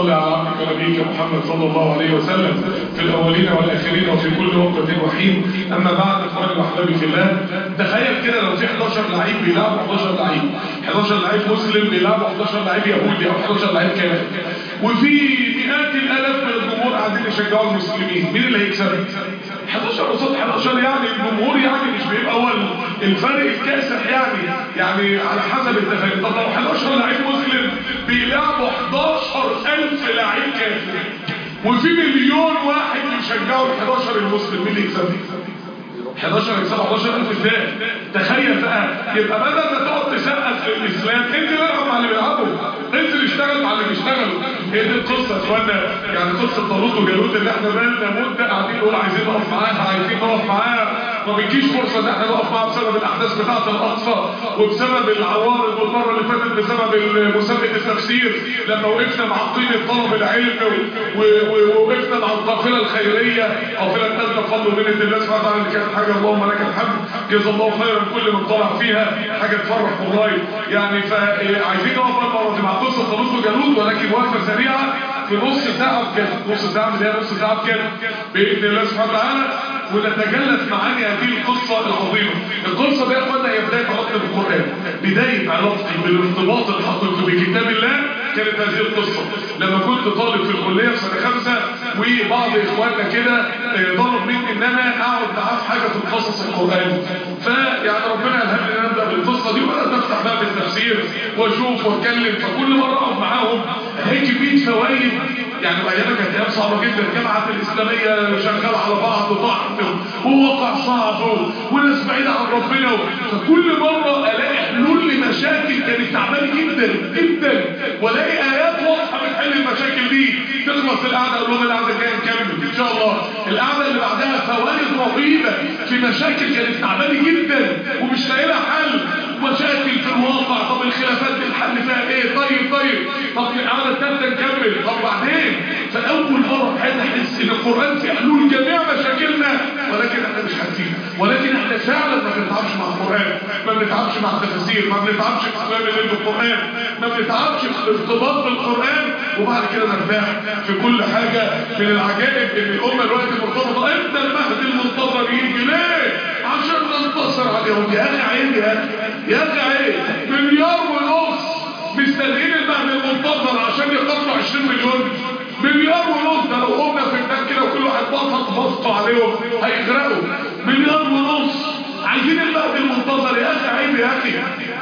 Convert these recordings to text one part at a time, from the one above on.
صل على عبدك ونبيك محمد صلى الله عليه وسلم في الأولين والآخرين وفي كل وقت وحين أما بعد إخواني وأحبابي في الله تخيل كده لو في 11 لعيب بيلعبوا 11 لعيب 11 لعيب مسلم بيلعبوا 11 لعيب يهودي أو 11 لعيب كافر وفي مئات الآلاف من الجمهور قاعدين يشجعوا المسلمين مين اللي هيكسب؟ 11 قصاد 11 يعني الجمهور يعني مش بيبقى هو الفرق الكاسح يعني يعني على حسب التفاهم طب لو 11 لعيب مسلم بيلعبوا 11000 لعيب كافر وفي مليون واحد يشجعوا ال 11 المسلم مين اللي يكسب 11 يكسب 11000 ازاي تخيل بقى يبقى بدل ما تقعد تسقف للاسلام انت العب مع اللي بيلعبوا انزل اشتغل مع اللي بيشتغلوا هي دي القصه يا اخوانا يعني قصه طالوت وجالوت اللي احنا بقالنا مده قاعدين نقول عايزين نقف معاها عايزين نقف معاها ما بتجيش فرصه ان احنا نقف معاها بسبب الاحداث بتاعه الاقصى وبسبب العوارض والمره اللي فاتت بسبب مسابقه التفسير لما وقفنا مع قيمه طلب العلم ووقفنا مع القافله الخيريه قافله نازله بفضل ومنه الله سبحانه وتعالى اللي كانت حاجه اللهم لك الحمد جزا الله خيرا كل من طلع فيها حاجه تفرح والله يعني فعايزين نقف المره دي مع قصه طالوت وجالوت ولكن وقفه سريعه في نص ساعه بكام نص ساعه اللي هي نص ساعه بكام باذن الله سبحانه وتعالى ونتجلس معاني هذه القصة العظيمة القصة دي يا اخوانا هي بداية علاقتي بالقرآن بداية علاقتي بالارتباط الحقيقي بكتاب الله كانت هذه القصة لما كنت طالب في الكلية في سنة خمسة وبعض اخواننا كده طلب مني ان انا اقعد معاه في حاجة في القصص القرآن فيعني ربنا الهمني ان ابدا بالقصة دي وانا بفتح بقى بالتفسير واشوف واتكلم فكل مرة اقعد معاهم هيك 100 فوائد يعني ايامها كانت ايام صعبه جدا الجامعات الاسلاميه شغاله على بعض وضعف وواقع صعب وناس بعيده عن ربنا فكل مره الاقي حلول لمشاكل كانت تعبانه جدا جدا والاقي ايات واضحه بتحل المشاكل دي تخلص القعده اقول لهم القعده الجايه نكمل ان شاء الله القعده اللي بعدها فوائد رهيبه في مشاكل كانت تعبانه جدا ومش لاقي لها حل مشاكل في الواقع طب الخلافات دي الحل فيها ايه طيب طيب طب القعده الثالثه نكمل طب بعدين فاول مره في حياتي احس ان القران في حلول جميع مشاكلنا ولكن احنا مش حاسين ولكن احنا فعلا ما بنتعبش مع القران ما بنتعبش مع التفاسير ما بنتعبش في اسلام الليل بالقران ما بنتعبش في الارتباط بالقران وبعد كده نرتاح في كل حاجه من العجائب ان الامه دلوقتي مرتبطه امتى المهد المنتظر يجي ليه عشان ننتصر عليهم يا اخي عيب يا اخي يا اخي عيب مليار ونص مستنيين المهد المنتظر عشان يقتلوا 20 مليون مليار ونص ده لو قمنا في البنك كده وكل واحد بسط بسطوا عليهم هيغرقوا مليار ونص عايزين المهد المنتظر يا اخي عيب يا اخي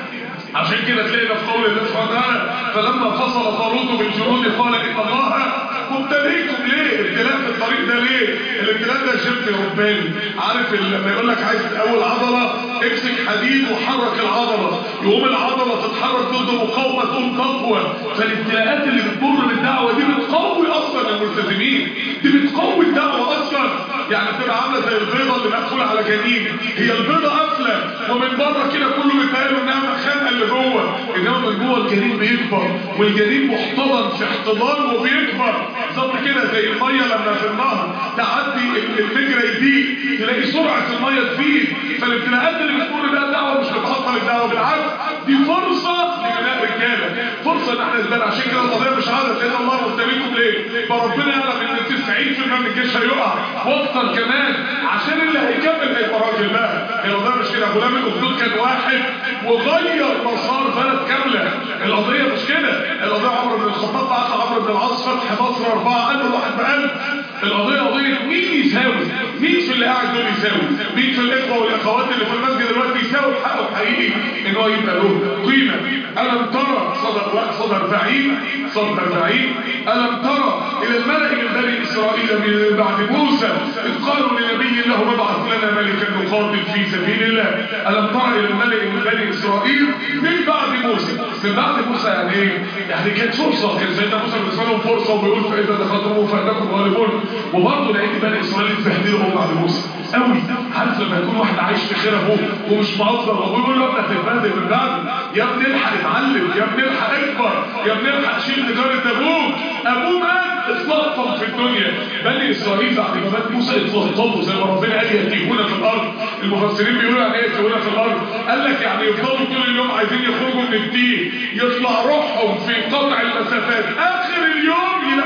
عشان كده تلاقينا في قول الله سبحانه وتعالى فلما فصل طالوت بالجنود قال ان الله مبتليكم ليه ابتلاء في الطريق ده ليه الابتلاء ده شرك رباني عارف لما يقول لك عايز تقوي العضله امسك حديد وحرك العضله يقوم العضله تتحرك ضد مقاومه تقوم تقوى فالابتلاءات اللي بتمر بالدعوه دي بتقوي اصلا الملتزمين دي بتقوي الدعوه اصلا يعني بتبقى عامله زي البيضه اللي مقفوله على جنين هي البيضه قافله ومن بره كده كله بيتهيأله انها خانقه اللي جوه انما من جوه الجنين بيكبر والجنين محتضن في احتضان وبيكبر بالظبط كده زي الميه لما في النهر تعدي المجرى يضيق تلاقي سرعه الميه تزيد فالابتلاءات اللي بتمر بيها الدعوه مش بتعطل الدعوه بالعكس دي فرصه لبناء رجاله فرصه ان احنا نزداد عشان كده القضيه مش عادة لان الله مبتليكم ليه؟ فربنا يعلم ان 90% من الجيش هيقع واكتر كمان عشان اللي هيكمل هيبقى راجل بقى هي القضيه مش كده غلام الاخدود كان واحد وغير مسار بلد كامله القضيه مش كده القضيه عمرو بن الخطاب بعت عمرو بن العاص فتح مصر اربعه قال له واحد بقلب القضيه قضيه مين يساوي مين في اللي قاعد دول يساوي مين في الاخوه والاخوات اللي في المسجد دلوقتي يساوي حقه حقيقي ان هو يبقى له قيمه الم ترى صدر صدر بعيد صدر بعيد الم ترى الى الملأ من بني اسرائيل من بعد موسى اذ قالوا لنبي له ابعث لنا ملكا نقاتل في سبيل الله الم ترى الى الملأ من بني اسرائيل من بعد موسى من بعد موسى يعني ايه يعني كانت فرصه كان سيدنا موسى بالنسبه لهم فرصه وبيقول فاذا دخلتم فانكم غالبون وبرضه لقيت بني اسرائيل اتبهدلوا بعد موسى قوي عارف لما يكون واحد عايش في خير ابوه ومش مقدر ابوه يقول له ابنك تتبهدل من بعد يا ابني الحق اتعلم يا ابني الحق اكبر يا ابني الحق شيل تجاره ابوك ابوه مات اتلطم في الدنيا بني اسرائيل بعد ما مات موسى اتلطموا زي ما ربنا قال يتيهون في الارض المفسرين بيقولوا يعني ايه يتيهون في الارض قال لك يعني يفضلوا طول اليوم عايزين يخرجوا من التيه يطلع روحهم في قطع المسافات اخر اليوم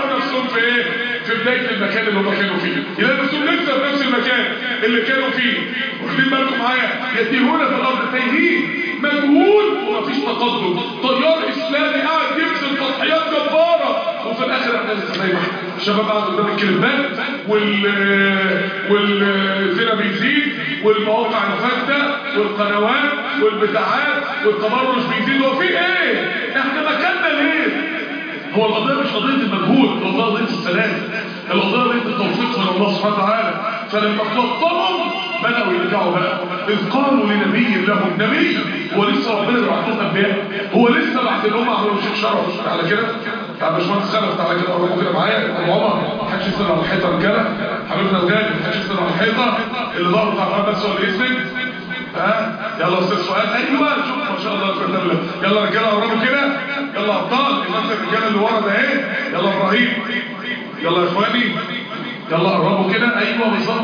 بدايه المكان اللي هم كانوا فيه يلاقوا نفسهم لسه في نفس المكان اللي كانوا فيه واخدين بالكم معايا يتيهون في الارض تايهين مجهول ومفيش تقدم طيار اسلامي قاعد يبذل تضحيات جباره وفي الاخر احنا لسه زي ما احنا الشباب قاعد قدام الكليبات وال والزنا بيزيد والمواقع الفاسده والقنوات والبتاعات والتبرج بيزيد وفي ايه احنا مكاننا ليه هو القضيه مش قضيه المجهود القضيه قضيه السلام القضيه قضيه التوفيق من الله سبحانه وتعالى فلما توطنهم بداوا يرجعوا بقى اذ قالوا لنبي لهم نبي هو لسه ربنا بيبعت لهم انبياء هو لسه بعد اللي هم عملوا شيخ شرف على كده بتاع باشمهندس خلف تعالى كده قربوا كده معايا ابو عمر ما حدش يسند على الحيطه رجاله حبيبنا الغالي ما حدش يسند على الحيطه اللي ظهره بتاع بس هو اللي يسند ها يلا استاذ سؤال ايوه شوف ما شاء الله تبارك الله يلا رجاله قربوا كده يلا ابطال الناس الرجاله اللي ورا ده اهي يلا ابراهيم يلا يا اخواني يلا قربوا كده ايوه بالظبط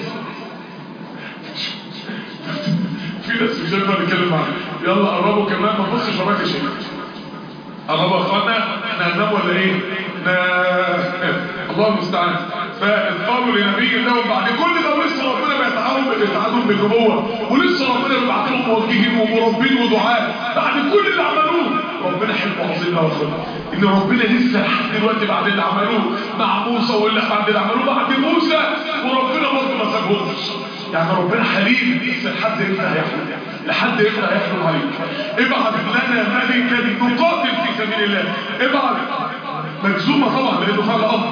في ناس مش هينفع نتكلم معاها يلا قربوا كمان ما تبصش وراك يا شيخ قربوا يا اخوانا احنا هننام ولا ايه؟ الله المستعان فقالوا لنبي لهم بعد كل ده ولسه ربنا بيتعاون بيتعاون بالنبوه ولسه ربنا بيبعت لهم موجهين ومربين ودعاء بعد كل اللي عملوه ربنا حلو عظيم قوي ان ربنا لسه لحد دلوقتي بعد اللي عملوه مع موسى واللي بعد اللي عملوه بعد موسى وربنا برضه ما سابهمش يعني ربنا حليم لسه لحد امتى هيحلم لحد امتى هيحلم عليك ابعت لنا ملكا نقاتل في سبيل الله ابعت مجزومه طبعا لانه فعل امر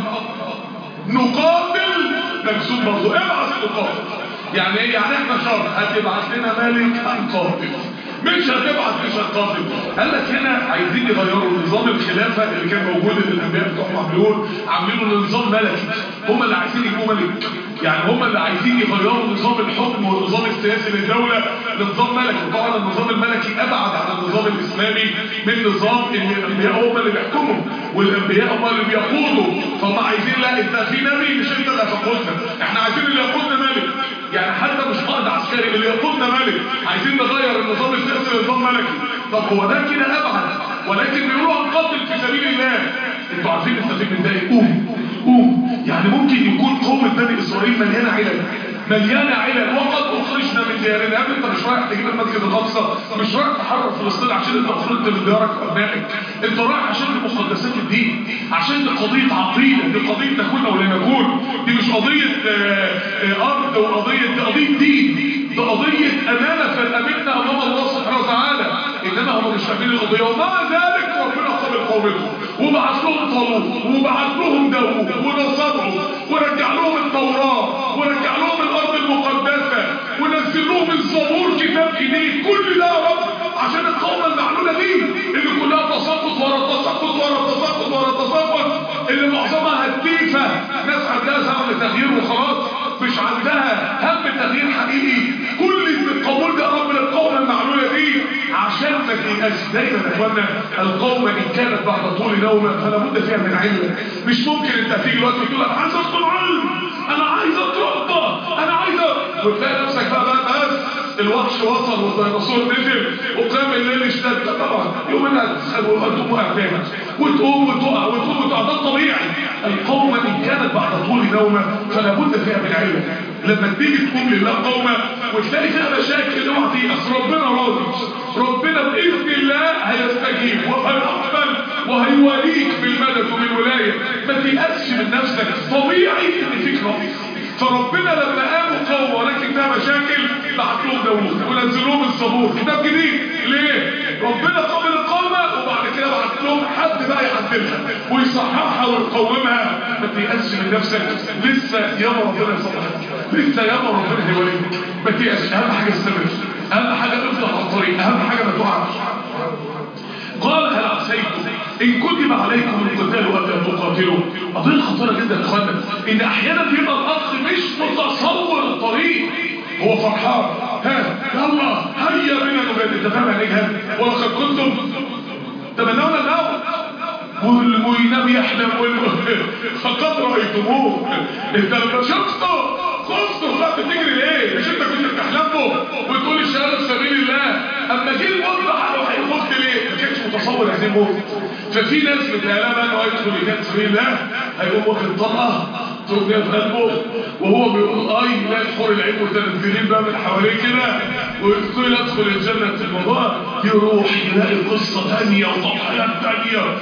نقاتل مجزوم برضه ابعت نقاتل يعني ايه يعني احنا شر هتبعت لنا ملك هنقاتل مش هتبعت مش هتقاتل قال لك هنا عايزين يغيروا نظام الخلافه اللي كان موجود اللي الانبياء بتوعهم عاملين عاملينه نظام ملكي هم اللي عايزين يبقوا ملك يعني هم اللي عايزين يغيروا نظام الحكم والنظام السياسي للدوله لنظام ملكي طبعا النظام الملكي ابعد عن النظام الاسلامي من نظام ان الانبياء هم اللي بيحكموا والانبياء هم اللي بيقودوا فهم عايزين لا انت في نبي مش انت اللي هتقودنا احنا عايزين اللي يقودنا ملك يعني حتى مش قائد عسكري اللي يقودنا ملك عايزين نغير النظام السياسي لنظام ملكي طب هو ده كده ابعد ولكن بيقولوا هنقاتل في سبيل الله انتوا عارفين نستفيد من ده ايه قوم قوم يعني ممكن يكون قوم بني اسرائيل مليانه علل مليانه علل وقد اخرجنا من ديارنا قبل انت مش رايح تجيب المسجد الاقصى مش رايح تحرر فلسطين عشان انت خرجت من ديارك وابنائك انت رايح عشان مقدسات الدين عشان دي قضيه عقيده دي قضيه نكون او لا نكون دي مش قضيه آآ آآ ارض وقضيه دي قضيه دين دي قضيه امانه فالامنا امام الله سبحانه وتعالى انما هم مش فاهمين القضيه ومع ذلك ربنا قبل قومهم وبعث لهم طالوت وبعث لهم داوود ونصرهم ورجع لهم التوراه ورجع لهم الارض المقدسه ونزل لهم الزبور كتاب جديد كل ده يا رب عشان القومه المعلوله دي اللي كلها تساقط ورا تساقط ورا تساقط ورا تساقط اللي معظمها هتيفه ناس عندها زمن تغيير وخلاص مش عندها هم تغيير حقيقي كل القبول ده يا رب للقومه المعلوله دي عشان ما تيأس دايما يا اخوانا القومه ان كانت بعد طول نومه فلا بد فيها من علم مش ممكن انت تيجي دلوقتي وتقول انا عايز اطلب علم انا عايز اتربى انا عايز وتلاقي نفسك بقى بقى بس الوحش وصل والديناصور نزل وقام الليل اشتد طبعا يومنا هتسخن وتقوم وقع تاني وتقوم وتقع وتقوم وتقع ده الطبيعي القومة إن كانت بعد طول نومة فلا بد فيها من علم لما تيجي تقوم لله قومة وتلاقي فيها مشاكل اوعى تيأس ربنا راضي ربنا بإذن الله هيستجيب وهيقبل وهيوليك بالمدد وبالولاية ما تيأسش من نفسك طبيعي ان فيك نقص فربنا لما قاموا قوم ولكن فيها مشاكل بعت لهم داوود ونزل لهم الزبور كتاب جديد ليه؟ ربنا قبل القومة وبعد كده بعت لهم حد بقى يعدلها ويصححها ويقومها ما تيأسش من نفسك لسه ياما ربنا يصلحك لسه ياما ربنا هيوليك ما تيأسش اهم حاجه استمر اهم حاجه افضل على الطريق اهم حاجه ما تقعش قال هل عسيتم ان كتب عليكم القتال ولا تقاتلوا قضيه خطيره جدا يا اخوانا ان احيانا بيبقى الاخ مش متصور الطريق هو فرحان ها يلا هيا بنا نجاهد انت فاهم يعني ايه جهاد ولقد كنتم تمنون الموت والمينام يحلم فقد رايتموه انت لما شفته خفته بقى بتجري ليه مش انت كنت بتحلمه وتقول الشهاده في سبيل الله اما جه الموت بقى خفت ليه ما كانش متصور هذه الموت ففي ناس بتهيألها بقى انه هيدخل يجاد سبيل الله هيقوم واخد طلقه تقوم جايه في قلبه وهو بيقول اي لا الحور العين متنزلين بقى من حواليه كده ويقول يدخل الجنه في الموضوع يروح يلاقي قصه ثانيه وتضحيات ثانيه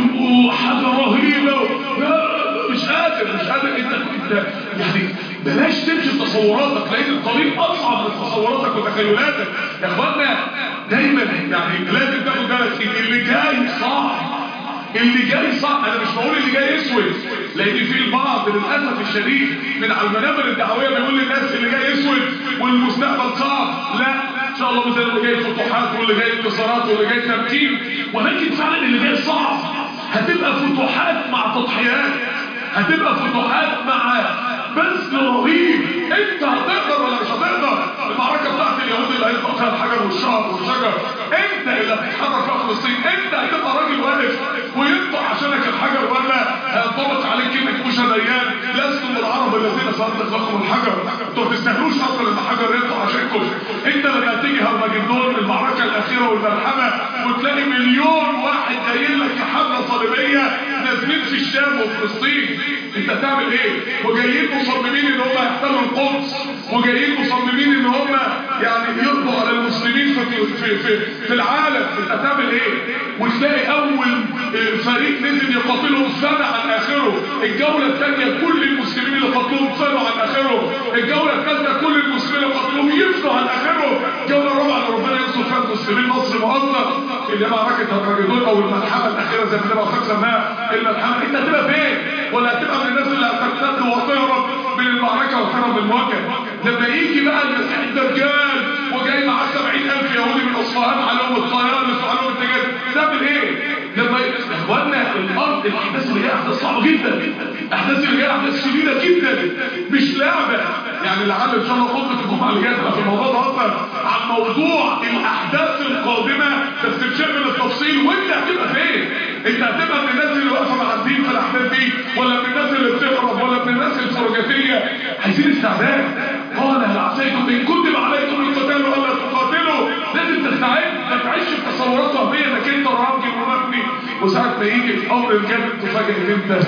وحاجه رهيبه لا مش قادر مش قادر انت انت يعني بلاش تمشي بتصوراتك لان الطريق اصعب من تصوراتك وتخيلاتك يا اخوانا دايما يعني لازم تاخد بالك ان اللي جاي صعب اللي جاي صعب انا مش بقول اللي جاي اسود لان في البعض للاسف الشديد من على المنابر الدعويه بيقول للناس اللي جاي اسود والمستقبل صعب لا ان شاء الله مثلا اللي جاي فتوحات واللي جاي انتصارات واللي جاي تمكين ولكن فعلا اللي جاي صعب هتبقى فتوحات مع تضحيات هتبقى فتوحات مع بذل رهيب انت هتقدر ولا مش هتقدر المعركه بتاعت اليهود اللي هيطلع فيها الحجر والشعر والشجر انت اللي هتتحرك في فلسطين انت هتبقى راجل واقف وينطق عشانك الحجر ولا هينطبق عليك كلمه موسى ديان لستم العرب الذين صدق لكم الحجر انتوا ما تستاهلوش اصلا ان الحجر ينطق عشانكم انت لما تيجي هرمجدون المعركه الاخيره والملحمه وتلاقي مليون واحد جاي لك في حمله صليبيه نازلين في الشام وفلسطين انت هتعمل ايه وجايين مصممين ان هم يحتلوا القدس وجايين مصممين ان هم يعني يقضوا على المسلمين في في في, في العالم انت هتعمل ايه وتلاقي اول فريق نزل يقاتلهم سنه عن اخره الجوله الثانيه كل المسلمين اللي قاتلوهم سنه عن اخره الجوله الثالثه كل المسلمين اللي قاتلوهم يفنوا عن اخره الجوله الرابعه اللي ربنا ينصر فيها المسلمين نصر مؤقت اللي هي معركه هرمجدون او الملحمه الاخيره زي ما النبي صلى الله عليه وسلم الملحمه انت هتبقى فين ولا هتبقى من الناس اللي هترتد وتهرب من المعركة وتهرب من المواجهة لما يجي بقى المسيح الدجال وجاي معاه 70000 يهودي من اصفهان عليهم الطيارس وعليهم الدجال تعمل ايه؟ لما يا اخوانا الارض الاحداث اللي جايه احداث صعبه جدا احداث اللي جايه احداث شديده جدا مش لعبه يعني لعل ان شاء الله خطبه الجمعه اللي جايه في الموضوع ده اصلا عن موضوع الاحداث القادمه بس بشكل التفصيل وانت هتبقى فين؟ انت هتبقى من الناس اللي واقفه مع الدين في الاحداث دي ولا من الناس اللي بتهرب ولا من الناس الفرجاتيه عايزين استعداد قال هل عسيتم ان كتب عليكم القتال الا تقاتلوا لازم تستعد ما تعيش في تصورات وهميه انك انت راجل ومبني وساعه ما يجي الامر الجامد تفاجئ ان انت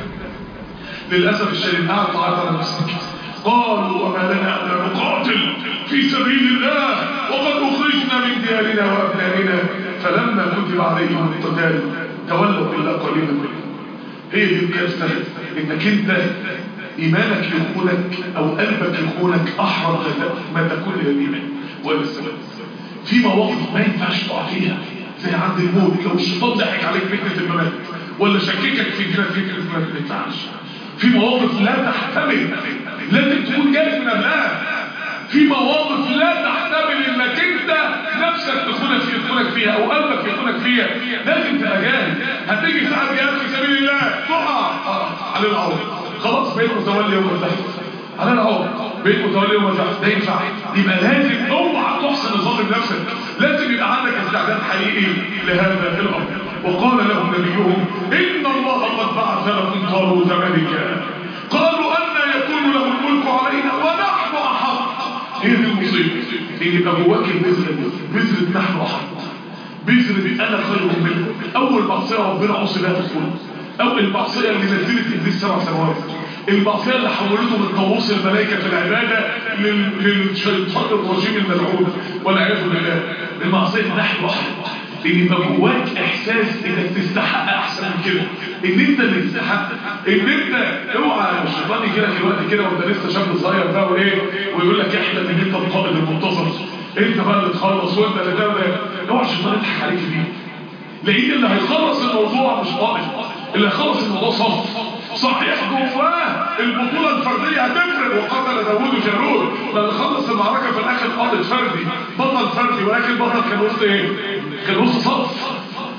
للاسف الشديد قاعد تعيط على نفسك قالوا وما لنا الا نقاتل في سبيل الله وقد اخرجنا من ديارنا وابنائنا فلما كتب عليهم القتال تولوا الا قليلا منهم هي دي القصه انك انت ايمانك يخونك او قلبك يخونك احرم ما تكون الى الايمان ولا السبب في مواقف ما ينفعش تقع فيها زي عند الموت لو الشيطان ضحك عليك فكره الممات ولا شككك في دينك فكره الممات ما ينفعش في مواقف لا تحتمل لازم تكون جاهز من قبلها في مواقف لا تحتمل انك انت نفسك تخونك فيها تخونك فيها او قلبك يخونك فيها لازم تبقى جاهز هتيجي ساعات جهاد في سبيل الله تقع على العوض خلاص بقيت متولي يوم الزحف على العوض بقيت متولي يوم الزحف ده ينفع يبقى لازم اوعى تحسن الظن بنفسك لازم يبقى عندك استعداد حقيقي لهذا الامر وقال لهم نبيهم ان الله قد بعث لكم طالوت ملكا قالوا ان يكون له الملك علينا ونحن احق هي دي المصيبه ان يبقى جواك البذره بذره نحن احق بذره انا خير منكم اول معصيه ربنا عصي بها في الخلق او المعصيه اللي نزلت ابليس سبع سنوات المعصيه اللي حولته من طاووس الملائكه في العباده للشيطان الرجيم الملعون والعياذ بالله المعصيه نحن احق ان يبقى جواك احساس انك تستحق احسن من كده ان انت اللي تستحق ان انت اوعى الشيطان يجي لك الوقت كده وانت لسه شاب صغير بقى وايه ويقول لك احلم ان انت القائد المنتظر انت بقى اللي تخلص وانت اللي تعمل اوعى الشيطان يضحك عليك دي لان اللي هيخلص الموضوع مش قائد اللي هيخلص الموضوع صف صحيح جواه البطولة الفردية هتفرق وقتل داوود جالوت لما خلص المعركة في الآخر قائد فردي بطل فردي ولكن البطل كان وسط ايه؟ كان وسط صف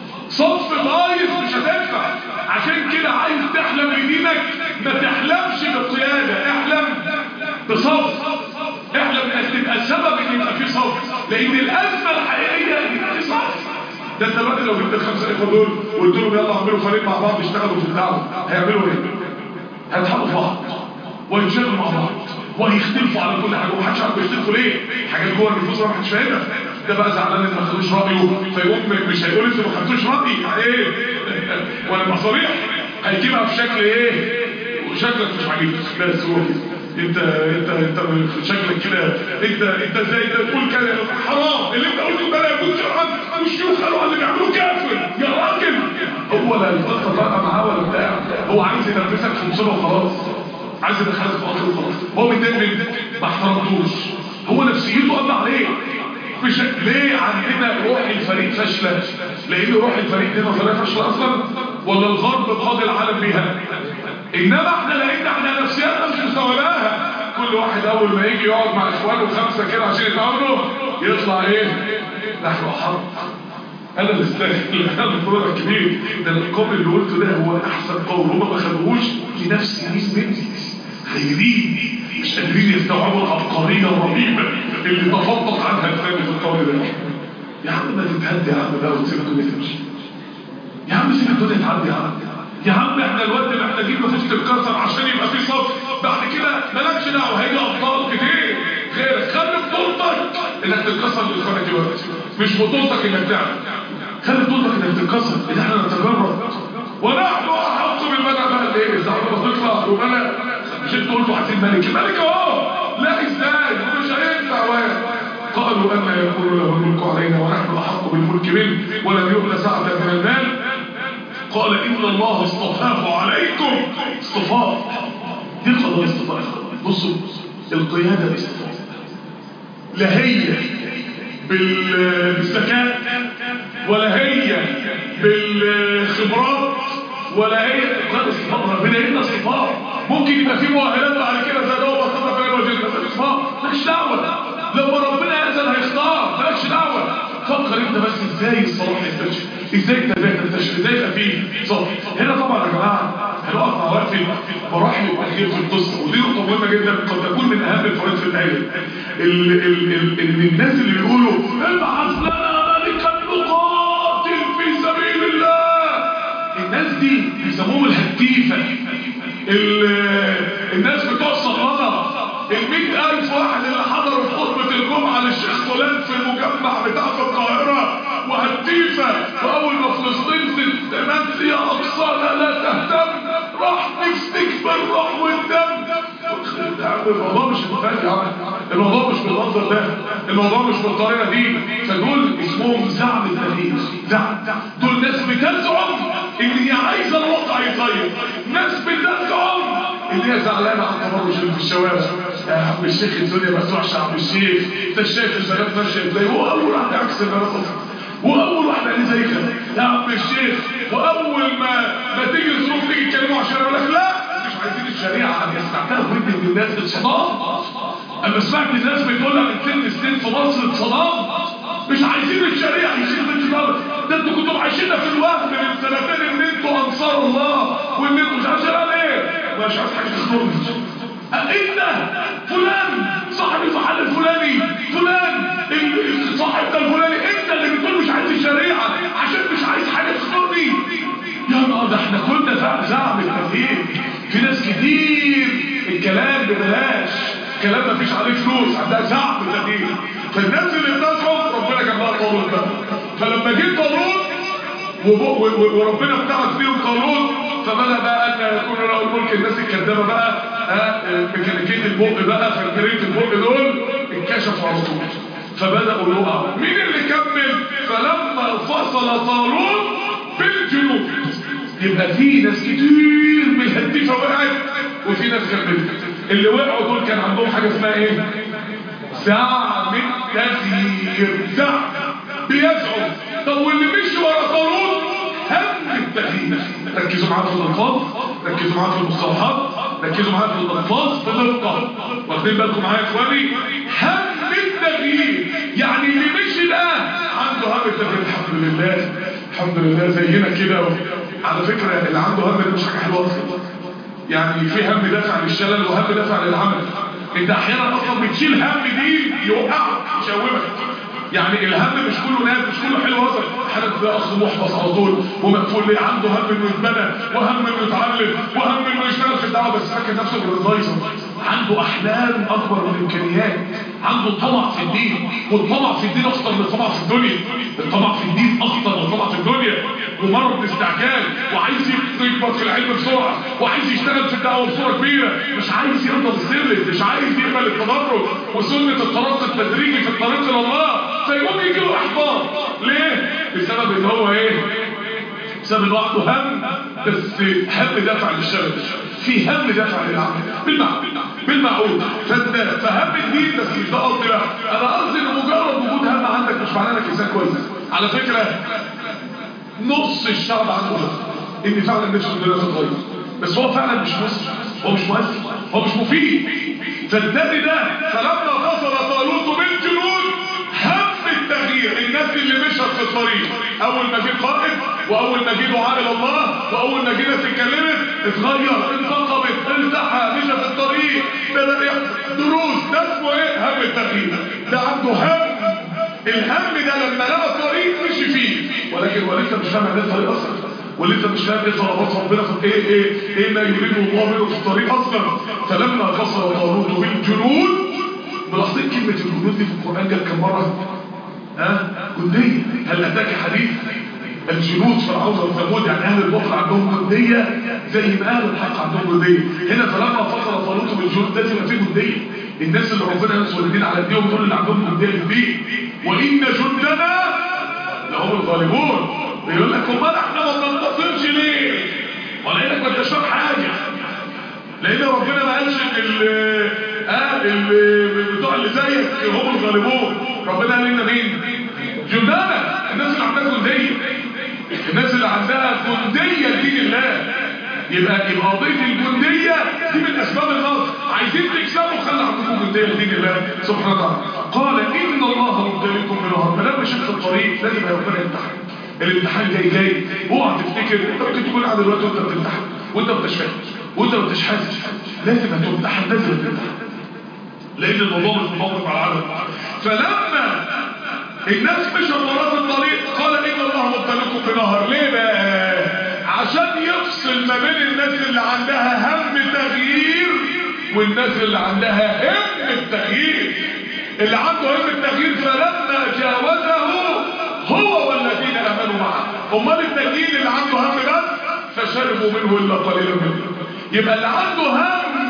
صف ضايف مش هتنفع عشان كده عايز تحلم بدينك ما تحلمش بالقيادة احلم بصف احلم انك تبقى سبب ان يبقى في صف لان الازمة الحقيقية ان يبقى في صف ده انت دلوقتي لو جبت الخمسه اخوه دول وقلت لهم يلا اعملوا فريق مع بعض يشتغلوا في الدعوه هيعملوا ايه؟ هيتحطوا في بعض ويشتغلوا مع بعض وهيختلفوا على كل حاجه ومحدش عارف يختلفوا ليه؟ حاجات جوه النفوس ما حدش فاهمها ده بقى زعلان ان ما خدوش رايه فيقوم مش هيقول انتوا ما خدتوش رايي ايه؟ وانا صريح هيجيبها في شكل ايه وشكلك مش عاجبك بس هو انت انت انت شكلك كده انت انت ازاي ده تقول كده حرام اللي انت قلته ده لا يكون شرعا والشيوخ قالوا اللي بيعملوه كافر يا راجل هو لا الخطه بقى معاه ولا بتاع هو عايز ينفذك في مصيبه وخلاص عايز يدخلك في قتل وخلاص هو متضايق منك ما احترمتوش هو نفسيته قضى عليه مش ليه عندنا روح الفريق فاشله لان روح الفريق دي نظريه فاشله اصلا ولا الغرب قاد العالم بيها انما احنا لقينا احنا نفسياتنا مش مستوعباها كل واحد اول ما يجي يقعد مع اخوانه خمسه كده عشان يتعاملوا يطلع ايه نحن حرب انا اللي استاهل انا الفرق الكبير ده القول اللي قلته ده هو احسن قول هما ما خدوهوش لنفس مين مني خيرين مش قادرين يستوعبوا العبقريه الرهيبه اللي تفضل عنها لساني في القول ده يا عم ما تتهدي يا عم بقى وتسيب الدنيا تمشي يا عم سيب الدنيا تعدي يا عم يا عم احنا الوقت محتاجين نفوس تتكسر عشان يبقى في صف بعد كده مالكش دعوه هيجي ابطال كتير غيرك خلي بطولتك انك تتكسر لاخوانك دلوقتي مش بطولتك انك تعمل خلي بطولتك انك تتكسر ان احنا نتجرب ونحن احق بالمنع بقى ايه الزعامه بتطلع ومنع مش انتوا قلتوا عايزين ملك الملك اهو لا ازاي مش هينفع واحد قالوا أن يكون له الملك علينا ونحن أحق بالملك منه ولم يؤل سعة من المال قال إن الله اصطفاه عليكم اصطفاء دي قضايا اصطفاء بصوا القيادة باصطفاء لا هي بالذكاء ولا هي بالخبرات ولا هي ربنا يدينا اصطفاء ممكن يبقى في مؤهلات بعد كده زي ده وبسطها في الوجه بس اصطفاء مالكش دعوه لما ربنا ينزل هيختار مالكش دعوه فكر انت بس ازاي الصلاح يستشفى ازاي التباهي تستشفى ازاي يبقى فيه صلاح هنا طبعا يا جماعه هنقف مع وقت مراحل الاخير في القصه ودي نقطه مهمه جدا قد تكون من اهم الفوائد في العلم ان الناس اللي بيقولوا ابعث لنا ملكا نقاتل في سبيل الله الناس دي بيسموهم الهتيفه الناس بتوع الصغاره المئة ألف واحد اللي حضروا في خطبة الجمعة للشيخ فلان في المجمع بتاع في القاهرة وهتيفة وأول ما فلسطين تتمد يا أقصانا لا تهتم راح نفسك بالروح والدم الموضوع مش مفاجئ الموضوع مش بالمنظر ده الموضوع مش بالطريقة دي فدول اسمهم زعم التغيير زعم دول ناس بتزعم ان هي عايزة الواقع يتغير ناس بتزعم ان هي زعلانة عن التبرج اللي في الشوارع يا عم الشيخ الدنيا ما تروحش يا عم الشيخ انت شايف البنات ماشيه ازاي هو اول واحد عكس البنات واول واحد قال زي كده يا عم الشيخ واول ما ما تيجي الظروف تيجي تكلموا عشان اقول لك لا مش عايزين الشريعه انا سمعتها في ودني من الناس اتصدام اما سمعت الناس بتقولها من سن سنين في مصر اتصدام مش عايزين الشريعه يشيل من ده انتوا كنتوا عايشين في الوهم من سنتين ان انتوا انصار الله وان انتوا مش عارف شغال ايه مش عايز حاجه تخنقني انت فلان صاحب المحل الفلاني فلان صاحب الفلاني انت اللي بتقول مش عايز الشريعه عشان مش عايز حاجه تخنقني يا نهار ده احنا كنا فعلا زعم التغيير في ناس كتير الكلام ببلاش كلام ما فيش عليه فلوس عندها زعم التغيير فالناس اللي بتزعم ربنا جاب لها قانون ده فلما جه قانون وربنا ابتعد فيهم قانون فبدا بقى ان يكون له الملك الناس الكذابه بقى ميكانيكيه البق بقى فكريه البق دول انكشفوا على طول فبداوا يقعوا مين اللي كمل فلما فصل طالون بالجنوب يبقى في ناس كتير من الهديفه وقعت وفي ناس كملت اللي وقعوا دول كان عندهم حاجه اسمها ايه زعم التغيير زعم بيزعم طب واللي مشي ورا طالون هم التغيير ركزوا معايا في الالفاظ ركزوا معايا في المصطلحات ركزوا معايا في الالفاظ بدقه واخدين بالكم معايا يا اخواني هم التغيير يعني اللي مشي ده عنده هم التغيير الحمد لله الحمد لله زينا كده على فكره اللي عنده هم ده مش حاجه حلوه اصلا يعني في هم دافع للشلل وهم دافع للعمل انت احيانا اصلا بتشيل هم دي يوقعك يشومك يعني الهم مش كله ناس مش كله حلو اصلا احيانا تلاقي اخ محبط على طول ومقفول ليه عنده هم انه يتبنى وهم انه يتعلم وهم انه يشتغل في الدعوه بس فاكر نفسه بالرضايزه عنده احلام اكبر من الامكانيات عنده طمع في الدين والطمع في الدين اخطر من الطمع في الدنيا الطمع في الدين اخطر من الطمع في الدنيا ومرض استعجال وعايز يكبر في العلم بسرعه وعايز يشتغل في الدعوه بصوره كبيره مش عايز يفضل السلم مش عايز يقبل التدرج وسنه الترقي التدريجي في الطريق الى الله فيقوم يجي له احباط ليه بسبب ان هو ايه بسبب انه عنده هم بس هم دافع للشغل في هم دافع للعمل بالمعقول بالمعقول فهم الدين بس مش ده قصدي بقى انا قصدي ان مجرد وجود هم عندك مش معناه انك انسان كويس على فكره نص الشعب عنده هم ان فعلا نفسه الدنيا تتغير بس هو فعلا مش مصر هو مش مؤثر هو مش مفيد فالدم ده فلما فصل طالوت بالجنود هم التغيير الناس اللي مشت في الطريق اول ما جه قائد واول ما جه دعاء الى الله واول ما جه ناس اتكلمت اتغير انتقبت التحى مشى في الطريق بدا يحصل دروس ده اسمه ايه هم التغيير ده عنده هم الهم ده لما لقى الطريق مشي فيه ولكن هو لسه مش فاهم عن الطريق اصلا ولسه مش فاهم ايه طلبات ربنا في ايه ايه ايه ما يريده الله منه في الطريق اصلا فلما فصل طالوت بالجنود ملاحظين كلمه الجنود دي في القران جت كم مره ها جنديه هل اتاك حديث الجنود فرعون وثمود يعني اهل البطل عندهم جنديه زي ما اهل الحق عندهم جنديه هنا فلما فصل طالوت بالجنود لازم يبقى في جنديه الناس اللي ربنا ناس والدين على ايديهم دول اللي عندهم جنديه كبير وان جندنا لهم الغالبون يقول لك امال احنا ما بننتصرش ليه ولانك ما انتش فاهم حاجه لان ربنا ما قالش ان ال اه بتوع اللي زيك هم الغالبون ربنا قال لنا مين جندنا الناس اللي عندها جنديه الناس اللي عندها جنديه لدين الله يبقى يبقى قضيه الجنديه دي من اسباب النصر عايزين تكسبوا خلي عندكم جنديه لدين الله سبحانه وتعالى قال ان الله مبتليكم بنهر ما دام مشيت في الطريق لازم ربنا يمتحن الامتحان جاي جاي اوعى تفتكر انت ممكن تكون قاعد دلوقتي وانت بتمتحن وانت ما انتش فاهم وانت ما انتش حاسس لازم هتمتحن لازم تمتحن لان الموضوع مش موقف على عدد فلما الناس مشوا وراه في الطريق قال ان الله مبتليكم بنهر ليه بقى عشان يفصل ما بين الناس اللي عندها هم تغيير والناس اللي عندها هم التغيير اللي عنده هم التغيير فلما جاوزه هو والذين امنوا معه امال التغيير اللي عنده هم بس فشربوا منه الا قليلا منه يبقى اللي عنده هم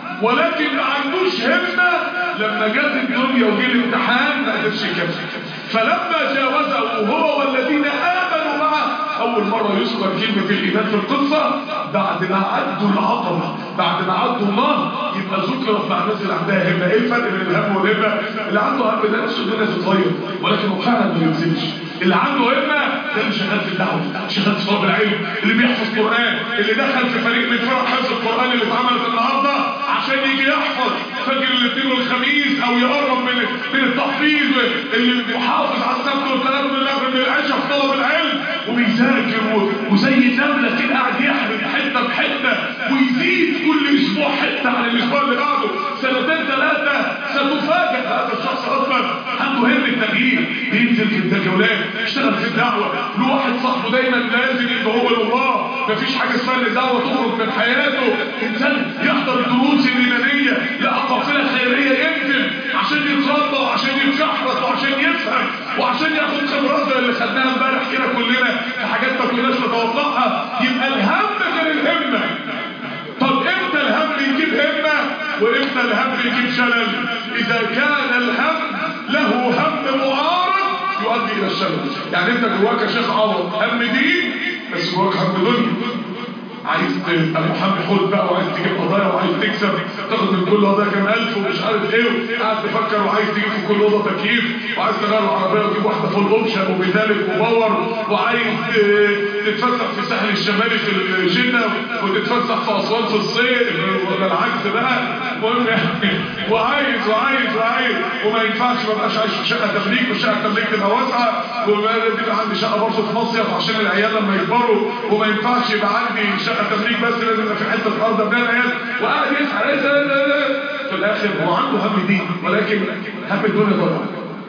ولكن ما عندوش همه لما جت الدنيا وجه الامتحان ما قدرش يكمل فلما جاوزه هو والذين امنوا معه اول مره يذكر كلمه الايمان في القصه بعد ما عدوا العظمه بعد ما عدوا الله يبقى ذكرت مع الناس اللي عندها همه ايه الفرق بين الهم والهمه اللي عنده هم ده نفسه الدنيا تتغير ولكن هو فعلا ما بينزلش اللي عنده همه ده اللي شغال في الدعوه شغال في طلب العلم اللي بيحفظ قران اللي دخل في فريق من فرق حفظ القران اللي اتعملت النهارده عشان يجي يحفظ فجر الاثنين والخميس او يقرب من من التحفيظ اللي محافظ على السبت والكلام من المغرب للعشاء في طلب العلم وبيذاكر وزي النمله كده قاعد يحمل حته بحته ويزيد كل اسبوع حته عن الاسبوع اللي بعده سنتين ثلاثه ستفاجئ هذا الشخص اصلا عنده هم التغيير بينزل في التجولات يشتغل في الدعوه له واحد صاحبه دايما لازم يبقى هو لله مفيش حاجه اسمها ان الدعوه تخرج من حياته انسان يحضر الدروس الايمانيه لا قافله خيريه ينزل عشان يتربى وعشان يتشحرط وعشان يفهم وعشان ياخد خبرات زي اللي خدناها امبارح كده كلنا في حاجات ما كناش نتوقعها يبقى الهم غير الهمه طب امتى الهم يجيب همه وامتى الهم يجيب شلل اذا كان الهم له هم معارض يؤدي الى الشلل يعني انت جواك يا شيخ عوض هم دين بس جواك هم دنيا عايز تبقى محامي حوت بقى وعايز تجيب قضايا وعايز تكسب تاخد من كل قضايا كام الف ومش عارف ايه قاعد تفكر وعايز تجيب في كل اوضه تكييف وعايز تغير العربيه وتجيب واحده فول اوبشن وبذلك مبور وعايز تتفسح في الساحل الشمالي في الشتاء وتتفسح في اسوان في الصيف ولا العكس بقى المهم يعني وعايز وعايز وعايز وما ينفعش ما ابقاش عايش في شقه تمليك والشقه تمليك تبقى واسعه وما يبقى عندي شقه برضه في مصيف عشان العيال لما يكبروا وما ينفعش يبقى عندي شقه تمليك بس لازم يبقى في حته ارض ابناء العيال وقاعد يسعى في الاخر هو عنده هم دين ولكن هم الدنيا ضرب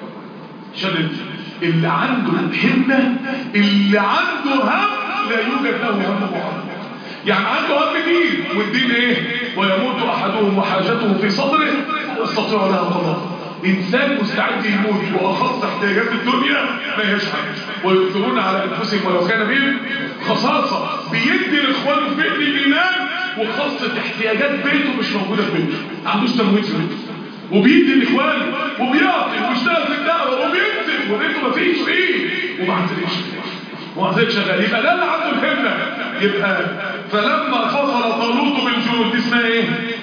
شدد اللي عنده همه اللي عنده هم لا يوجد له هم محمد يعني عنده هم دين والدين ايه ويموت احدهم وحاجته في صدره ويستطيع لها قضاء انسان مستعد يموت واخص احتياجات الدنيا ما هيش حاجه ويؤثرون على انفسهم ولو كان بهم خصاصه بيدي لاخوانه في بيت الايمان وخاصه احتياجات بيته مش موجوده في بيته ما عندوش تمويل في بيته وبيدي لاخوانه وبيعطي وبيشتغل في الدعوه وبيكتب وبيته مفيش فيه وما عندناش وما زال شغال يبقى ده اللي عنده الهمه يبقى فلما فصل طالوت بالجنود دي اسمها ايه؟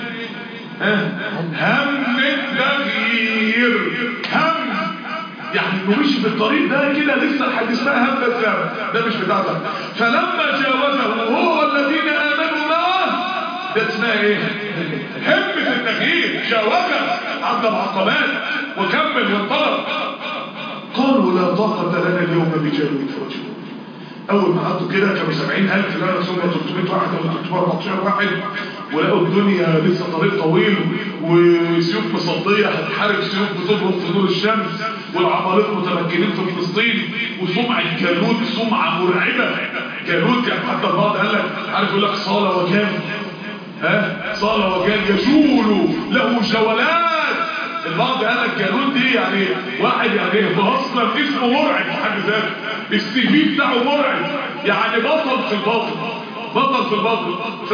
هم التغيير هم يعني انه مش في الطريق ده كده لسه الحديث اسمها هم الزام ده مش بتاعتك فلما جاوزه هو والذين امنوا معه ده اسمها ايه همة التغيير جاوزه عدى العقبات وكمل وانطلق قالوا لا طاقة لنا اليوم بجانب فرجل اول ما عدوا كده كانوا 70000 لا ثم 300 واحد ولا 314 واحد ولقوا الدنيا لسه طريق طويل وسيوف مصدية هتحارب سيوف بتضرب في نور الشمس والعمالقه متمكنين في فلسطين وسمعة جالوت سمعة مرعبة جالوت يعني حتى البعض قال لك عارف يقول لك صالة وكان ها صالة وكان يجول له جولات البعض قال لك جالوت دي يعني واحد يعني هو اصلا اسمه مرعب في حد ذاته السي في بتاعه مرعب يعني بطل في الباطل بطل في الباطل ف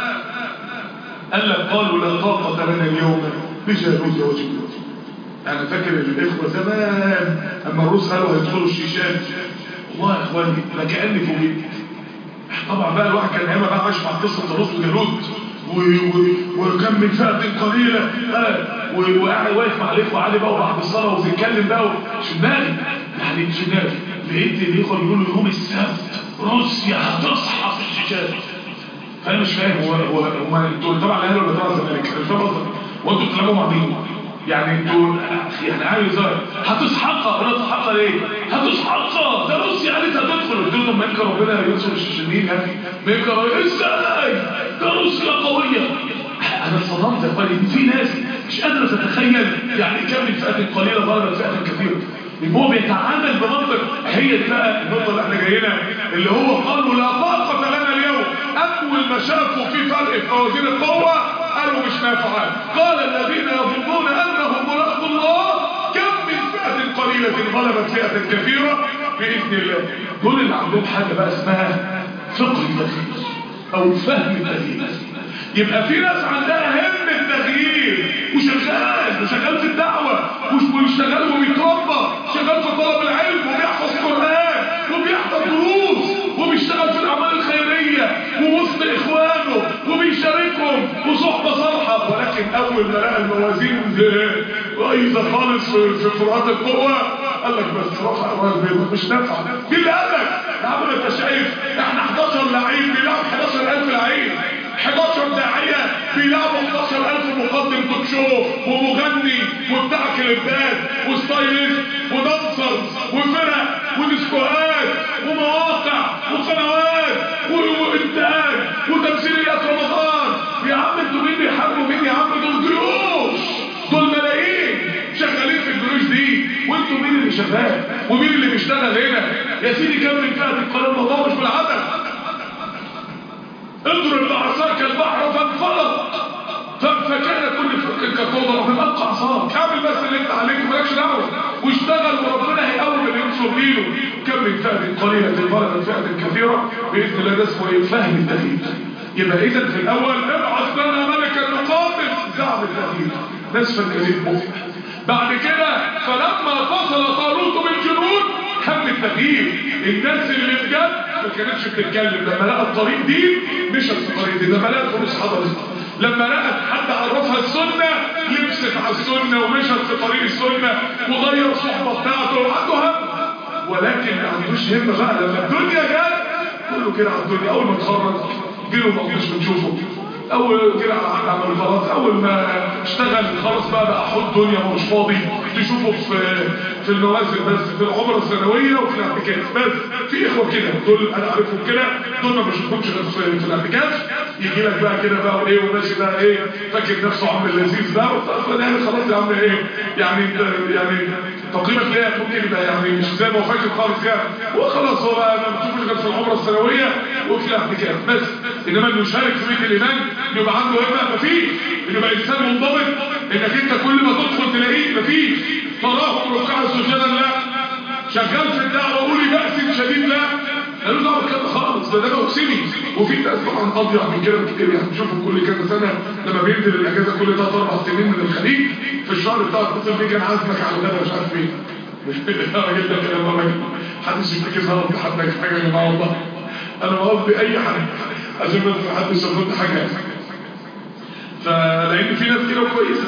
قال لك قالوا لا طاقة لنا اليوم بجالوت وجنود انا فاكر الاخوة زمان اما الروس قالوا هيدخلوا الشيشان والله يا اخواني انا كاني فوجئت طبعا بقى الواحد كان ايامها بقى عايش مع قصه الروس وجالوت وكم من فئه قليله وقاعد واقف مع الاخوه علي بقى وبعد الصلاه وبيتكلم بقى شمالي يعني شمالي لقيت الاخوه بيقولوا يوم السبت روسيا هتصحى في الشيشان فانا مش فاهم هو هو هم انتوا طبعا الاهلي ولا طبعا الزمالك انا مش فاهم قصدك وانتوا بتلعبوا مع مين؟ يعني انتوا يعني عايز هتصحقها ولا تصحقها ليه؟ هتصحقها ده روسيا قالت هتدخل قلت لهم ما يمكن ربنا ينصر الشيشانيين يعني ما يمكن ازاي؟ ده روسيا قويه انا اتصدمت يا اخواني ان في ناس مش قادره تتخيل يعني كم من فئه قليله ضربت فئه كثيره هو بيتعامل بمنطق هي دي بقى النقطه اللي احنا جايينها اللي هو قالوا لا طاقه لنا اليوم اول ما شافوا في فرق في موازين القوه قالوا مش نافعه قال الذين يظنون انهم ملاقوا الله كم من فئه قليله غلبت فئه كثيره باذن الله دول اللي عندهم حاجه بقى اسمها فقه التغيير او فهم التغيير يبقى في ناس عندها هم التغيير وشغال وشغال في الدعوة وشغال وبيتربى شغال في طلب العلم وبيحفظ قرآن وبيحفظ دروس وبيشتغل في الأعمال الخيرية ووسط إخوانه وبيشاركهم وصحبة صالحة ولكن أول ما لقى الموازين بايظة خالص في في فروعات القوة قال لك بس رفع الرايه البيضاء مش نافعه دي اللي قال لك يا عم انت شايف احنا 11 لعيب بيلعب 11000 لعيب 11 داعية بيلعبوا 11000 مقدم توك شو ومغني وبتاع كليبات وستايلست ودانسرز وفرق وديسكوهات ومواقع وقنوات وانتاج وتمثيليات رمضان يا عم انتوا مين بيحاربوا مين يا عم دول جيوش دول ملايين شغالين في الجيوش دي وانتوا مين اللي شغال ومين اللي بيشتغل هنا يا سيدي كمل فئة القناة الموضوع مش بالعدد اضرب بعصاك البحر فانفلق فكان كل فرق كالطوبة فبقى عصاك اعمل بس اللي انت عليك مالكش دعوه واشتغل وربنا هيقوم اللي ينصر دينه كم من فئة قليلة ضربت فئة كثيرة بإذن الله ده اسمه ايه فهم التغيير يبقى اذا في الاول ابعث لنا ملكا نقاتل زعم التغيير نصف الكريم مفلح بعد كده فلما فصل طالوت بالجنود هم التغيير الناس اللي بجد ما كانتش بتتكلم لما لقى الطريق دي مشت في الطريق دي لما لقى فلوس حضرت لما لقت حد عرفها السنة لبست على السنة ومشت في طريق السنة وغير الصحبة بتاعته وعنده هم ولكن ما عندوش هم بقى لما الدنيا جت كله كده على الدنيا اول ما اتخرج جيله ما كنتش بنشوفه اول كده على عمل خلاص اول ما اشتغل خلاص بقى بقى حط دنيا مش فاضي تشوفه في في المواسم بس في العمر السنويه وفي الاعتكاف بس في اخوه كده دول انا عارفهم كده دول ما بشوفهمش غير في, في الاعتكاف يجي لك بقى كده بقى وايه وماشي بقى ايه فاكر نفسه عم لذيذ بقى يعني خلاص يا عم ايه يعني يعني تقييمك ليا ممكن يبقى يعني مش زي ما هو فاكر خالص يعني وخلاص هو بقى ما بتشوفوش غير في العمره السنويه وفي الاعتكاف بس انما انه يشارك في بيت الايمان يبقى عنده همه مفيش انه يبقى انسان منضبط انك انت كل ما تدخل تلاقيه مفيش تراهم ركعا سجدا لا شغال في الدعوه قولي بأس شديد لا قالوا دعوه كده خالص ده ده موسمي وفي ناس طبعا اضيع من كده كتير يعني بشوفهم كل كذا سنه لما بينزل الاجازه كل ثلاث اربع سنين من الخليج في الشهر بتاع اتصل بيه كان عازمك على الغدا مش عارف مين الراجل ده كلام راجل محدش يفتكر غلط حد حاجه يا جماعه والله انا ما قصدي اي حاجه عشان بس محدش ياخد حاجه فلقيت في ناس كده كويسه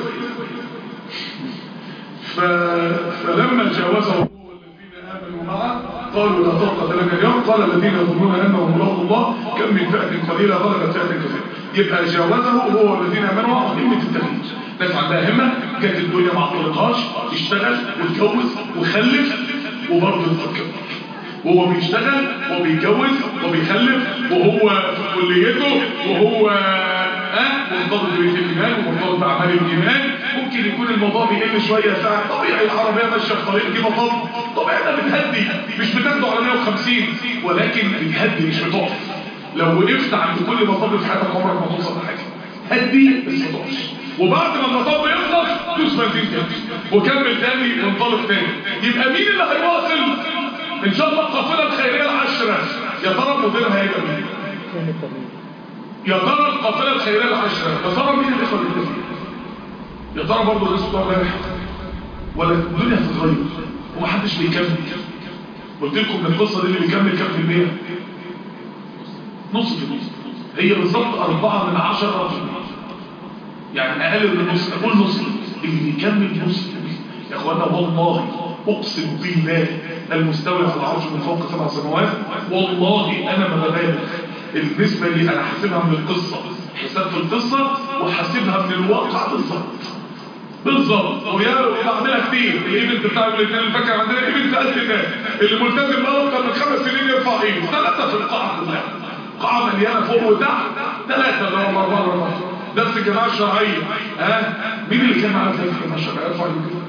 ف... فلما جاوزه هو والذين امنوا معه قالوا لا طاقه لنا اليوم قال الذين يظنون انهم ملاقوا الله كم من فئه قليله غلبت فئه كثيره يبقى جاوزه هو والذين امنوا معه همه التغيير ناس عندها همه كانت الدنيا ما طلقهاش اشتغل واتجوز وخلف وبرضه يفكر وهو بيشتغل وبيتجوز وبيخلف وهو في كليته وهو اه مرتبط ببيت الايمان ومرتبط باعمال الايمان ممكن يكون الموضوع بيقل شويه ساعه طبيعي العربيه ماشيه في طريق دي مطب طبيعي ده بتهدي مش بتاخده على 150 ولكن بتهدي مش بتقف لو وقفت عند كل مطب في حياتك عمرك ما توصل لحاجه هدي بس ما تقفش وبعد ما المطب يخلص دوس بنزين تاني وكمل تاني وانطلق تاني يبقى مين اللي هيواصل ان شاء الله القافله الخيريه العشره يا ترى مديرها هيبقى مين يا ترى القافله الخيريه العشره يا ترى مين اللي يخرج فيه يا ترى برضه الناس بتوع امبارح ولا الدنيا هتتغير ومحدش بيكمل قلت لكم من القصه دي اللي بيكمل كام في المية نص في نص هي بالظبط أربعة من عشرة في المية يعني أقل من نص أقول نص اللي بيكمل نص يا أخوانا والله أقسم بالله المستوي على العرش من فوق سبع سماوات والله أنا ما ببالغ النسبة اللي أنا حاسبها من القصة حساب في القصة وحاسبها من الواقع بالظبط بالظبط ويا بعملها كتير الايفنت بتاع الاثنين اللي فاكر عندنا ايفنت 1000 الناس اللي ملتزم بقى اكتر من خمس سنين يرفع ايده ثلاثه في القاعه كلها قاعه مليانه فوق وتحت ثلاثه اللي هم اربعه اربعه درس الجماعه الشرعيه ها مين اللي كان معانا في الجماعه الشرعيه ارفع ايده كده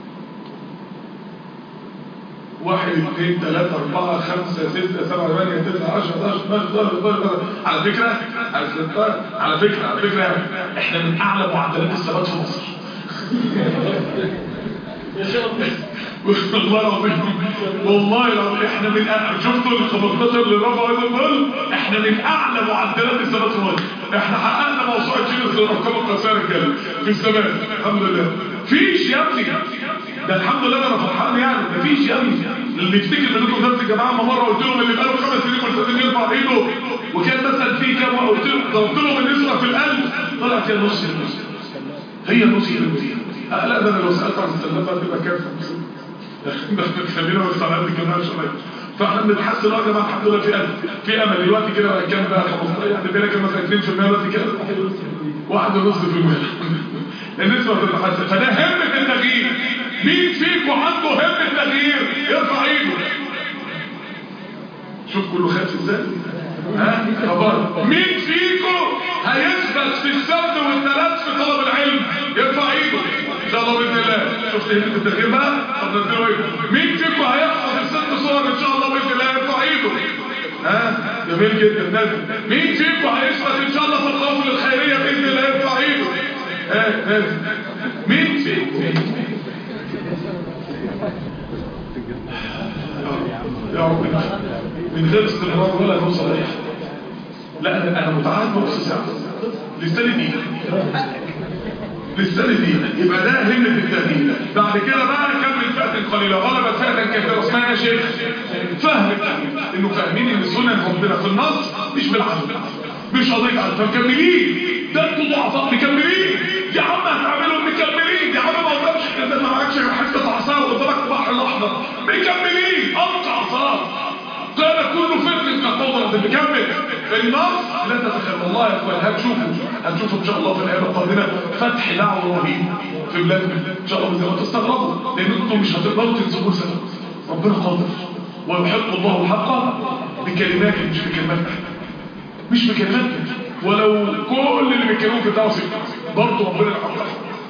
واحد اثنين ثلاثة أربعة خمسة ستة سبعة ثمانية تسعة عشرة 11 12 13 على فكرة على فكرة على فكرة على فكرة احنا من أعلى معدلات الثبات في مصر والله العظيم والله العظيم احنا من أعلى شفتوا ال 15 اللي رفعوا ايدهم دول احنا من اعلى معدلات الثبات في مصر احنا حققنا موسوعه جينيس للارقام القياسيه رجاله في الثبات الحمد لله فيش يا ابني ده الحمد لله انا فرحان يعني مفيش يا ابني اللي يفتكر منكم درس الجماعه ما مره قلت لهم اللي بقاله خمس سنين ملتزم يرفع ايده وكان مثلا في كام قلت لهم ضربت لهم النسبه في القلب طلعت هي نص النص هي نص النص لا ده انا لو سالت عن السلافه هتبقى كارثه خلينا بس على قد الجماعه شويه فاحنا بنتحسن يا جماعه الحمد لله في امل في امل دلوقتي كده بقى كام بقى 15 يعني بينا كام مثلا 2% دلوقتي كده واحد ونص في المية النسبة بتتحسن فده همة التغيير مين فيكم عنده همة تغيير يرفع ايده شوف كله خاف ازاي ها خبر مين فيكم هيثبت في السبت والثلاث في طلب العلم يرفع ايده ان شاء الله باذن الله شفت همة التغيير بقى طب نديله ايه مين فيكم هيحفظ الست صور ان شاء الله باذن الله يرفع ايده ها جميل جدا نازل مين فيكم هيثبت ان شاء الله في القوافل الخيريه باذن الله يرفع ايده ها نازل مين فيكم يا رب من غير استمرار ولا نوصل اي حاجه لا انا انا متعهد نص ساعه للسنه دي للسنه دي يبقى ده همه التهديد بعد كده بقى كمل فئه قليله غلبت فئه كثيره اسمها يا شيخ فهم التهديد انه فاهمين ان سنن ربنا في النص مش بالعدل مش قضيه عدل فمكملين ده انتوا ضعفاء مكملين يا عم هتعملوا مكملين يا عم ما قدامش انت ما معكش غير حته عصا وقدامك البحر الاحمر مكملين انقع عصا قال كل فرق قد توضرت مكمل النص لا تتخيل والله يا اخوان هتشوفوا هتشوفوا ان شاء الله في الايام القادمه فتح دعوه رهيب في بلادنا ان شاء الله زي ما تستغربوا لان انتم مش هتقدروا تنسبوا سبب ربنا قادر ويحق الله الحق بكلمات مش بكلمات مش بكلمات ولو كل اللي بيتكلموا في الدعوه برضه ربنا يحقق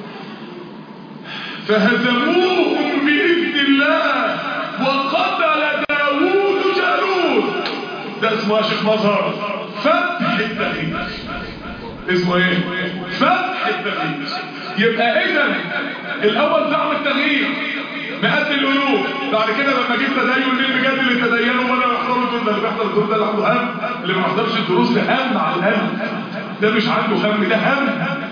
فهزموهم باذن الله وقتل داوود جالوت ده اسمه يا شيخ مظهر فتح التغيير اسمه ايه فتح التغيير يبقى اذا الاول دعم التغيير مئات الالوف بعد كده لما جيت تدين مين بجد اللي تدينوا ولا يحضروا الدروس ده اللي بيحضر الدروس ده اللي عنده هم اللي ما يحضرش الدروس ده هم على الهم ده مش عنده هم ده هم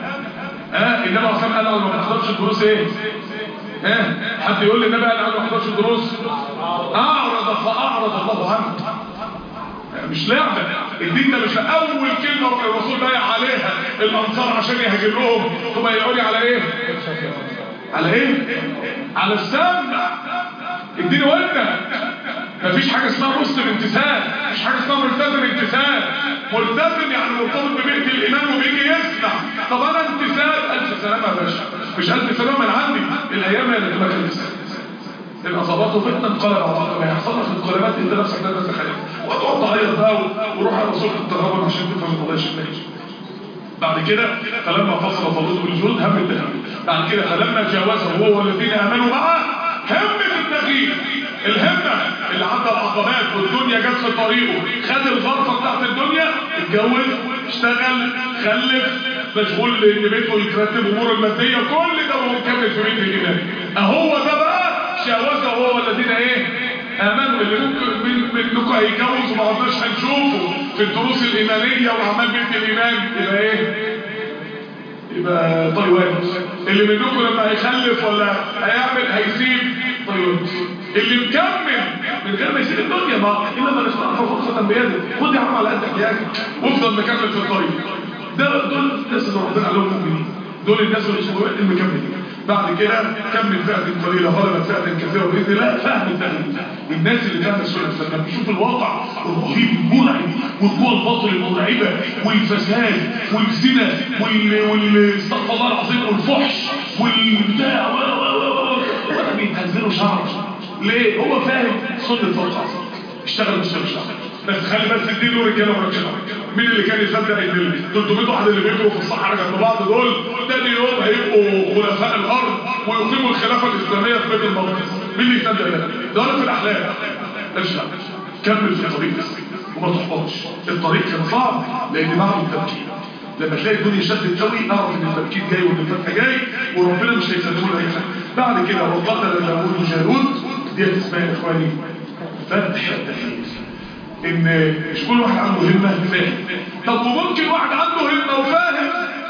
ها انما عصام قال ما بيحضرش الدروس ايه ها حد يقول لي النبي قال ما بيحضرش الدروس اعرض فاعرض الله عنه مش لعبة الدين ده مش اول كلمة الرسول بايع عليها الانصار عشان يهاجر لهم ثم يقول لي على ايه على ايه على السمع الدين ودنا مفيش حاجة اسمها مسلم امتثال مفيش حاجة اسمها ملتزم امتثال ملتزم يعني مرتبط ببيئة الايمان وبيجي يسمع طب انا امتثال الف سلامة يا باشا مش الف سلامة من عندي الايام هي اللي تبقى الامتثال ان اصابته فتنه انقلب على عقبه هيحصل لك انقلابات انت نفسك لا تتخيل وتقعد تعيط بقى وروح على رسول التغابن عشان تفهم القضيه الشماليه بعد كده فلما فصل طالوت بالجنود هم التهمل بعد كده فلما جاوزه هو والذين امنوا معه همة التغيير الهمة اللي عدى العقبات والدنيا جت في طريقه خد الغرفة بتاعت الدنيا اتجوز اشتغل خلف مشغول ان بيته يترتب اموره المادية كل ده وهو مكمل في بيت الايمان اهو ده بقى شاوزه هو والذين ايه امنوا اللي ممكن من منكم هيتجوز وما عدناش هنشوفه في الدروس الايمانيه واعمال بيت الايمان يبقى ايه يبقى طيوان اللي منكم لما هيخلف ولا هيعمل هيسيب طيوان اللي مكمل من غير ما يسيب الدنيا ما انما نسمع فرصه بيده خد يا عم على قد احتياجك وافضل مكمل في الطريق ده دول الناس اللي ربنا عليهم مؤمنين دول الناس اللي اسمهم المكملين بعد كده كمل فئة قليلة غلبت فئة كثيرة بإذن الله فهم التغيير الناس اللي كانت سنة لما بيشوف الواقع الرهيب المرعب والقوى الباطل المرعبة والفساد والزنا والاستغفر الله العظيم والفحش والبتاع ولا بيتهزلوا شعر ليه؟ هو فاهم سنة واقع اشتغل مش شعر بس خلي بس الدين ورجاله ورجاله مين اللي كان يصدق ان ال 300 واحد اللي بيجروا في الصحراء جنب بعض دول تاني يوم هيبقوا خلفاء الارض ويقيموا الخلافه الاسلاميه في بيت المقدس مين اللي يصدق ده؟ ده في الاحلام اشرب كمل في الطريق وما تحبطش الطريق كان صعب لان معه التفكير لما تلاقي الدنيا شدت قوي اعرف ان التفكير جاي وان الفتح جاي وربنا مش هيسلمه لك حاجه بعد كده وقتل داوود جالوت دي اسمها يا اخواني فتح التحرير ان مش كل واحد عنده همه فاهم طب وممكن واحد عنده همه وفاهم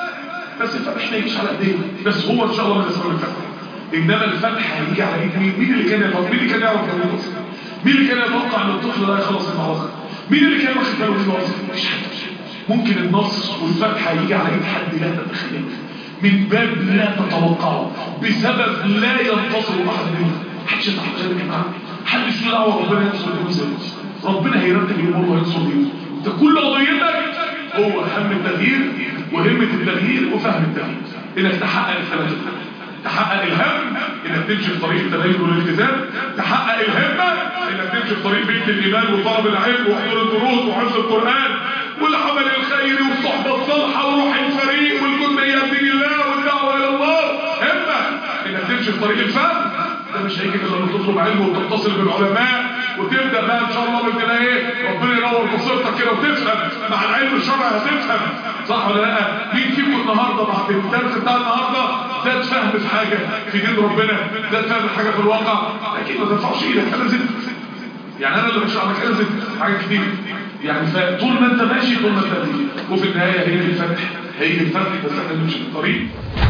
بس الفتح ما يجيش على ايديه بس هو ان شاء الله من اسباب الفتح انما الفتح هيجي على ايد مين مين اللي كان يتوقع مين اللي كان يعرف يوم مين اللي كان يتوقع ان الطفل ده يخلص المعركه مين اللي كان واخد باله من الوظيفه مفيش حد ممكن النصر والفتح هيجي على ايد حد لا تتخيله من باب لا تتوقعه بسبب لا ينتصر احد منه محدش يتحقق معاه محدش له دعوه ربنا ينصر الانسان ربنا هيرتب الامور وينصر دينه انت كل قضيتك هو هم التغيير وهمة التغيير وفهم التغيير انك تحقق الثلاثة تحقق الهم انك تمشي في طريق التدين والالتزام تحقق الهمة انك تمشي في طريق بيت الايمان وطلب العلم وحضور الدروس وحفظ القرآن والعمل الخيري والصحبة الصالحة وروح الفريق والجندية دين الله والدعوة الى الله همة انك تمشي في طريق الفهم ده مش هيجي الا لما تطلب علم وتتصل بالعلماء وتبدا بقى ان شاء الله باذن الله ايه ربنا ينور بصيرتك كده وتفهم مع العلم الشرعي هتفهم صح ولا لا مين فيكم النهارده بعد الدرس بتاع النهارده زاد فهم في حاجه في دين ربنا زاد فهم في حاجه في الواقع اكيد ما تنفعش ايدك انا زدت يعني انا اللي بشرح لك انا زدت حاجه كتير يعني فطول ما انت ماشي طول ما انت هتيجي وفي النهايه هي الفتح هي الفتح بس احنا نمشي في الطريق